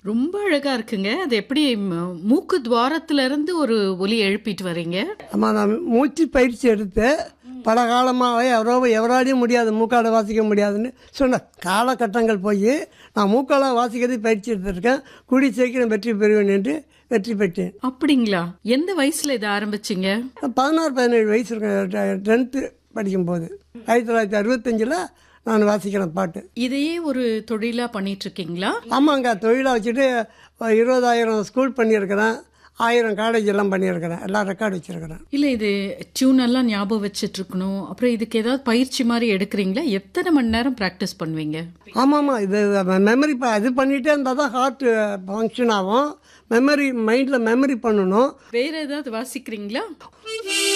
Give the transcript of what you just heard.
ரொம்ப அழகா இருக்குங்க அது எப்படி ம- மூக்கு துவாரத்துல இருந்து ஒரு ஒலி எழுப்பிட்டு வர்றீங்க ஆமாம் நான் மூச்சு பயிற்சி எடுத்து பல காலமாகவே எவரோ எவராலையும் முடியாது மூக்கால வாசிக்க முடியாதுன்னு சொன்ன காலகட்டங்கள் போய் நான் மூக்கால வாசிக்கிறது பயிற்சி எடுத்திருக்கேன் கூடி சீக்கிரம் வெற்றி பெறுவேன் என்று வெற்றி பெற்றேன் அப்படிங்களா எந்த வயசுல இதை ஆரம்பிச்சீங்க பதினாறு பதினேழு வயசு இருக்கேன் டென்த்து படிக்கும்போது ஆயிரத்தி தொள்ளாயிரத்தி அறுபத்தஞ்சில் நான் வாசிக்கிறேன் பாட்டு இதையே ஒரு தொழிலா பண்ணிட்டு இருக்கீங்களா ஆமாங்க தொழிலாக வச்சுட்டு இருபதாயிரம் ஸ்கூல் பண்ணியிருக்கிறேன் ஆயிரம் காலேஜ் எல்லாம் பண்ணியிருக்கிறேன் எல்லாம் ரெக்கார்டு வச்சுருக்கிறேன் இல்ல இது டியூன் எல்லாம் ஞாபகம் வச்சிட்டு இருக்கணும் அப்புறம் இதுக்கு ஏதாவது பயிற்சி மாதிரி எடுக்கிறீங்களா எத்தனை மணி நேரம் பிராக்டிஸ் பண்ணுவீங்க ஆமாம்மா இது மெமரி இது பண்ணிகிட்டே இருந்தால் தான் ஹார்ட் ஃபங்க்ஷன் ஆகும் மெமரி மைண்டில் மெமரி பண்ணணும் வேற ஏதாவது வாசிக்கிறீங்களா